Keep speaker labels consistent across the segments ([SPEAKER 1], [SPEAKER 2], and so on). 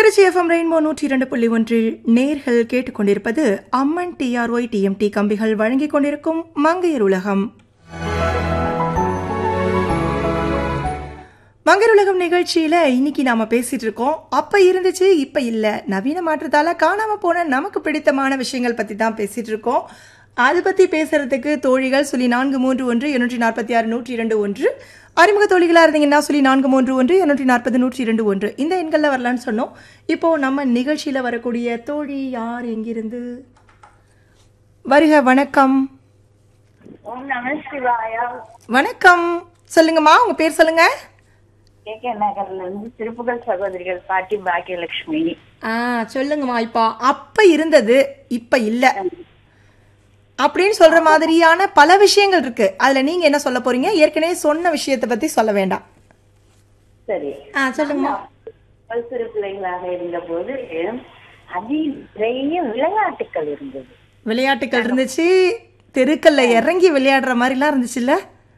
[SPEAKER 1] Trichy FM rainbow நூற்றி இரண்டு புள்ளி ஒன்றில் நேர்கள் கேட்டுக்கொண்டிருப்பது அம்மன் டிஆர்ஒய் டிஎம்டி கம்பிகள் வழங்கிக் கொண்டிருக்கும் மங்கையர் உலகம் மங்கர் உலகம் நிகழ்ச்சியில இன்னைக்கு நாம பேசிட்டு இருக்கோம் அப்ப இருந்துச்சு இப்ப இல்ல நவீன மாற்றத்தால காணாம போன நமக்கு பிடித்தமான விஷயங்கள் பத்தி தான் பேசிட்டு இருக்கோம் அது பத்தி பேசுறதுக்கு தோழிகள் சொல்லி நான்கு மூன்று ஒன்று இருநூற்றி நாற்பத்தி ஆறு நூற்றி இரண்டு ஒன்று அறிமுக தோழிகளா இருந்தீங்கன்னா சொல்லி நான்கு மூன்று ஒன்று இருநூற்றி நாற்பது நூற்றி இரண்டு ஒன்று இந்த எண்கள்ல வரலான்னு சொன்னோம் இப்போ நம்ம நிகழ்ச்சியில வரக்கூடிய தோழி யார் எங்கிருந்து வருக வணக்கம்
[SPEAKER 2] ஓம் நம சிவாயா
[SPEAKER 1] வணக்கம் சொல்லுங்கம்மா உங்க பேர் சொல்லுங்க
[SPEAKER 2] கே கே நகர்ல இருந்து திருப்புகழ் சகோதரிகள் பாட்டி பாக்கியலட்சுமி
[SPEAKER 1] ஆ சொல்லுங்கம்மா இப்போ அப்ப இருந்தது இப்ப இல்ல அப்படின்னு சொல்ற மாதிரியான பல விஷயங்கள் இருக்கு அதுல நீங்க என்ன சொல்ல போறீங்க ஏற்கனவே சொன்ன விஷயத்தை பத்தி சொல்ல வேண்டாம்
[SPEAKER 2] சரி
[SPEAKER 1] ஆ சொல்லுங்கம்மா
[SPEAKER 2] பல் சிறு பிள்ளைகளாக இருந்த போது அதி நிறைய விளையாட்டுகள் இருந்தது
[SPEAKER 1] விளையாட்டுகள் இருந்துச்சு தெருக்கல்ல இறங்கி விளையாடுற மாதிரிலாம் இருந்துச்சுல்ல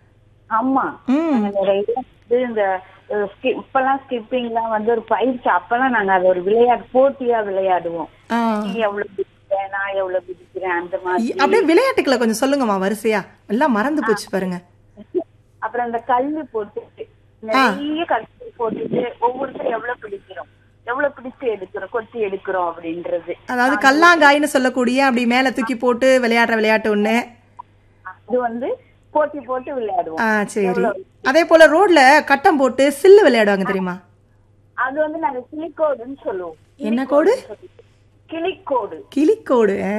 [SPEAKER 2] ஆமா
[SPEAKER 1] ம்
[SPEAKER 2] நாங்க நிறைய வந்து இந்த அஹ், skip- இப்பெல்லாம் ஸ்கிப்பிங் எல்லாம் வந்து ஒரு பயிற்சி அப்பெல்லாம் நாங்க அதை ஒரு விளையாட்டு போட்டியா விளையாடுவோம்
[SPEAKER 1] ஆ.
[SPEAKER 2] நீ எவ்வளவு குதிக்கிற நான் எவ்வளவு குதிக்கிறேன் அந்த மாதிரி
[SPEAKER 1] அப்படியே விளையாட்டுக்களை கொஞ்சம் சொல்லுங்கம்மா வரிசையா எல்லாம் மறந்து போச்சு பாருங்க
[SPEAKER 2] அப்புறம் அந்த கல்லு போட்டுட்டு நிறைய கல்லு போட்டுட்டு ஒவ்வொருத்தரும் எவ்வளவு பிடிக்கிறோம் எவ்வளவு பிடிச்சு எடுக்கிறோம் கொத்தி எடுக்கிறோம் அப்படின்றது
[SPEAKER 1] அதாவது கல்லாங்காயின்னு சொல்லக்கூடிய அப்படி மேல தூக்கி போட்டு விளையாடுற விளையாட்டு ஒண்ணு
[SPEAKER 2] அது வந்து போட்டி போட்டு விளையாடுவோம்
[SPEAKER 1] ஆ சரி அதே போல ரோட்ல கட்டம் போட்டு சில்லு விளையாடுவாங்க தெரியுமா
[SPEAKER 2] அது வந்து நாங்க கிளிக்கோடுன்னு சொல்லுவோம்
[SPEAKER 1] என்ன கோடு
[SPEAKER 2] கிளிக்கோடு
[SPEAKER 1] கிளிக்கோடு ஆ.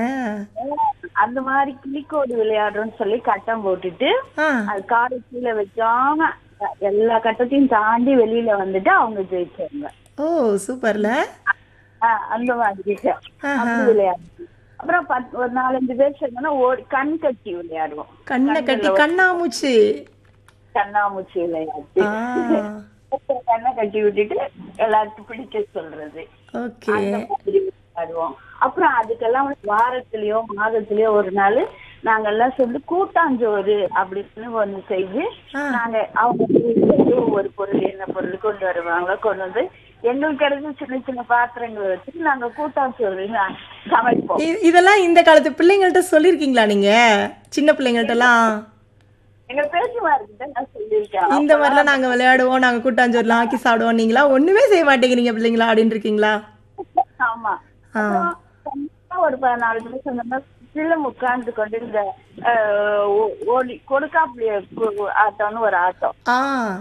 [SPEAKER 2] அந்த மாதிரி கிளிக்கோடு விளையாடுறோம்னு சொல்லி கட்டம் போட்டுட்டு
[SPEAKER 1] ஆ
[SPEAKER 2] அது காடு கீழே வைக்காம எல்லா கட்டத்தையும் தாண்டி வெளியில வந்துட்டு அவங்க ஜெயிச்சாங்க
[SPEAKER 1] ஓ சூப்பர்ல
[SPEAKER 2] ஆஹ் அந்த மாதிரி அப்படி விளையாடுவோம் அப்புறம் பத்- ஒரு நாலஞ்சு பேர் சேர்ந்தோம்னா ஓடி கண் கட்டி விளையாடுவோம்
[SPEAKER 1] கண்ணை கட்டி கண்ணாமூச்சி
[SPEAKER 2] கண்ணாமூச்சி விளையாட்டு
[SPEAKER 1] ஆ
[SPEAKER 2] அப்புறம் கண்ணை கட்டி விட்டுட்டு எல்லாருக்கும் பிடிக்க சொல்றது
[SPEAKER 1] ஓகே
[SPEAKER 2] அந்த மாதிரி விளையாடுவோம் அப்புறம் அதுக்கெல்லாம் வந்து வாரத்திலயோ மாதத்திலயோ ஒரு நாள் நாங்க எல்லாம் சேர்ந்து கூட்டாஞ்சோறு அப்படின்னு ஒண்ணு செய்து
[SPEAKER 1] ஆ.
[SPEAKER 2] நாங்க அவங்க வீட்டுல இருந்து ஒவ்வொரு பொருள் என்ன பொருள் கொண்டு வருவாங்களோ கொண்டு வந்து எங்களுக்கு கிடைச்ச சின்ன சின்ன பாத்திரங்களை வச்சு நாங்க கூட்டாஞ்சோறு நா- சமைப்போம்
[SPEAKER 1] இ- இதெல்லாம் இந்த காலத்து பிள்ளைங்கள்ட்ட சொல்லிருக்கீங்களா நீங்க சின்ன பிள்ளைங்கள்ட்ட எல்லாம்
[SPEAKER 2] எங்க பேச்சுமார்கிட்ட நான் சொல்லியிருக்கேன்
[SPEAKER 1] இந்த மாதிரிலாம் நாங்க விளையாடுவோம் நாங்க கூட்டாஞ்சோறுலாம் ஆக்கி சாப்பிடுவோம் நீங்களா ஒண்ணுமே செய்ய மாட்டேங்கிறீங்க பிள்ளைங்களா அப்படின்னு இருக்கீங்களா
[SPEAKER 2] ஆமா
[SPEAKER 1] ஆ.
[SPEAKER 2] அப்புறம் கண்டிப்பா ஒரு பதினாலு பேர் சொன்னோம்னா சில உட்கார்ந்து கொண்டு இந்த அஹ், ஓ- ஓடி கொடுக்காப்புளிய கு- ஆட்டம்னு ஒரு ஆட்டம்
[SPEAKER 1] ஆ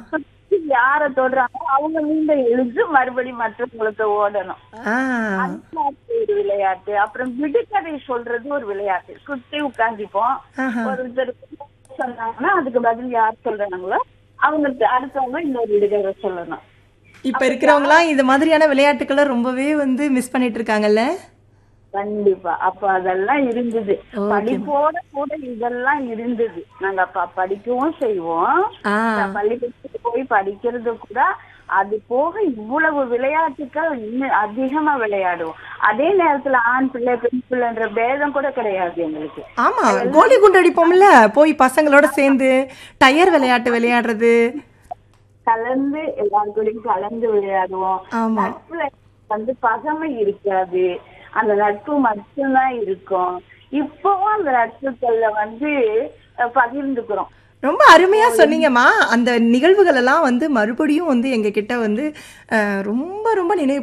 [SPEAKER 2] யார தொடுறாங்களோ அவங்க மீண்டும் எழுந்து மறுபடியும் மற்றவங்களுக்கு ஓடணும்
[SPEAKER 1] ஆ
[SPEAKER 2] அந்த மாதிரி ஒரு விளையாட்டு அப்புறம் விடுகதை சொல்றது ஒரு விளையாட்டு சுத்தி உட்கார்ந்துப்போம்
[SPEAKER 1] ஆஹா.
[SPEAKER 2] ஒருத்தர் சொன்னாங்கன்னா அதுக்கு பதில் யார் சொல்றாங்களோ அவங்களுக்கு அடுத்தவங்க இன்னொரு விடுகதை சொல்லணும்
[SPEAKER 1] இப்ப இருக்கிறவங்களாம் இந்த மாதிரியான விளையாட்டுக்களை ரொம்பவே வந்து மிஸ் பண்ணிட்டு இருக்காங்கல்ல
[SPEAKER 2] கண்டிப்பா அப்ப அதெல்லாம் இருந்தது படிப்போட கூட இதெல்லாம் இருந்தது நாங்க அப்ப படிக்கவும் செய்வோம்
[SPEAKER 1] ஆ
[SPEAKER 2] பள்ளிக்கூடத்துக்கு போய் படிக்கிறது கூட அது போக இவ்வளவு விளையாட்டுகள் இன்னும் அதிகமா விளையாடுவோம் அதே நேரத்துல ஆண் பிள்ளை பெண் பிள்ளைன்ற பேதம் கூட கிடையாது எங்களுக்கு
[SPEAKER 1] ஆமா கோலி குண்டு அடிப்போம்ல போய் பசங்களோட சேர்ந்து டயர் விளையாட்டு விளையாடுறது
[SPEAKER 2] கலந்து எல்லாரு கூடயும் கலந்து விளையாடுவோம்
[SPEAKER 1] ஆமா
[SPEAKER 2] நட்புல வந்து பகமை இருக்காது அந்த நட்பு மட்டும்தான் இருக்கும் இப்பவும் அந்த நட்புகள்ல வந்து அஹ், பகிர்ந்துக்கிறோம்
[SPEAKER 1] ரொம்ப அருமையா சொன்னீங்கம்மா அந்த நிகழ்வுகள் எல்லாம் வந்து மறுபடியும் வந்து எங்க கிட்ட வந்து அஹ், ரொம்ப ரொம்ப நினைவு